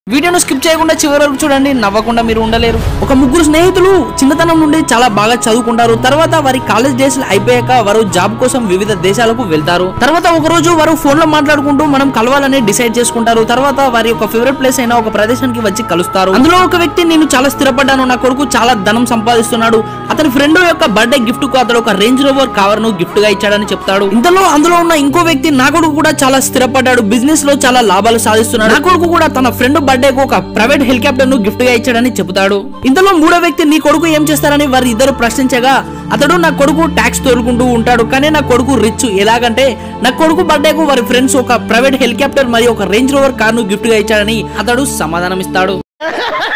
వీడియోను స్కిప్ చేయకుండా చివరి వరకు చూడండి నవ్వకుండా మీరు ఉండలేరు ఒక ముగ్గురు స్నేహితులు చిన్నతనం నుండి చాలా బాగా చదువుకుంటారు తర్వాత వారి కాలేజ్ డేస్ అయిపోయాక వారు జాబ్ కోసం వివిధ దేశాలకు వెళ్తారు తర్వాత ఒక రోజు వారు ఫోన్ లో మాట్లాడుకుంటూ మనం కలవాలని డిసైడ్ చేసుకుంటారు తర్వాత వారి యొక్క ఫేవరెట్ ప్లేస్ అయిన ఒక ప్రదేశానికి వచ్చి కలుస్తారు అందులో ఒక వ్యక్తి నేను చాలా స్థిరపడ్డాను నా కొడుకు చాలా ధనం సంపాదిస్తున్నాడు అతని ఫ్రెండ్ యొక్క బర్త్డే గిఫ్ట్ కు అతడు ఒక రేంజ్ రోవర్ కవర్ ను గిఫ్ట్ గా ఇచ్చాడని చెప్తాడు ఇంతలో అందులో ఉన్న ఇంకో వ్యక్తి నా కొడుకు కూడా చాలా స్థిరపడ్డాడు బిజినెస్ లో చాలా లాభాలు సాధిస్తున్నాడు నా కొడుకు కూడా తన ఫ్రెండ్ బర్త్డే కు ఒక ప్రైవేట్ హెలికాప్టర్ ను గిఫ్ట్ గా ఇచ్చాడని చెబుతాడు ఇంతలో మూడో వ్యక్తి నీ కొడుకు ఏం చేస్తారని వారి ఇద్దరు ప్రశ్నించగా అతడు నా కొడుకు ట్యాక్స్ తోలుకుంటూ ఉంటాడు కానీ నా కొడుకు రిచ్ ఎలాగంటే నా కొడుకు బర్త్డే కు వారి ఫ్రెండ్స్ ఒక ప్రైవేట్ హెలికాప్టర్ మరియు ఒక రేంజ్ రోవర్ కార్ ను గిఫ్ట్ గా ఇచ్చాడని అతడు సమాధానం ఇస్తాడు